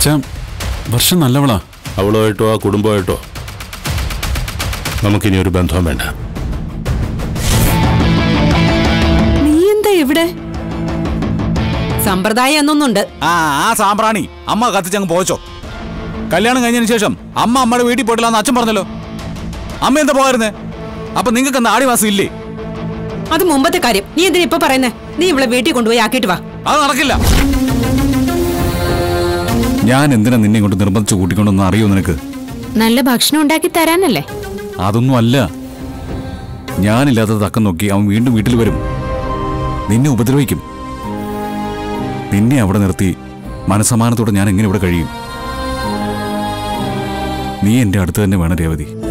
അച്ഛാ വർഷം നല്ലവളാ അവളുമായിട്ടോ ആ കുടുംബമായിട്ടോ നമുക്കിനി ഒരു ബന്ധവും വേണ്ട നീ എന്താ ഇവിടെ സമ്പ്രദായം എന്നൊന്നുണ്ട് ആ ആ സാമ്പ്രാണി അമ്മ കത്തിച്ചങ്ങ് പോച്ചോ കല്യാണം കഴിഞ്ഞതിന് ശേഷം അമ്മ അമ്മയുടെ വീട്ടിൽ പോയിട്ടില്ല എന്ന് അച്ഛൻ പറഞ്ഞല്ലോ അമ്മ എന്താ പോയിരുന്നേ അപ്പൊ നിങ്ങൾക്ക് എന്താ ആടിവാസം ഇല്ലേ അത് മുമ്പത്തെ കാര്യം നീ എന്തിനാ ഇപ്പൊ പറയുന്നേ നീ ഇവിടെ വീട്ടിൽ കൊണ്ടുപോയി ആക്കിയിട്ട് വാ അത് നടക്കില്ല ഞാൻ എന്തിനാ നിന്നെ ഇങ്ങോട്ട് നിർബന്ധിച്ച് കൂട്ടിക്കൊണ്ടൊന്നും അറിയോ നിനക്ക് നല്ല ഭക്ഷണം ഉണ്ടാക്കി തരാനല്ലേ അതൊന്നും അല്ല ഞാനില്ലാത്തത് തക്കം നോക്കി അവൻ വീണ്ടും വീട്ടിൽ വരും നിന്നെ ഉപദ്രവിക്കും നിന്നെ അവിടെ നിർത്തി മനസമാനത്തോടെ ഞാൻ എങ്ങനെ ഇവിടെ കഴിയും നീ എന്റെ അടുത്ത് തന്നെ വേണം രേവതി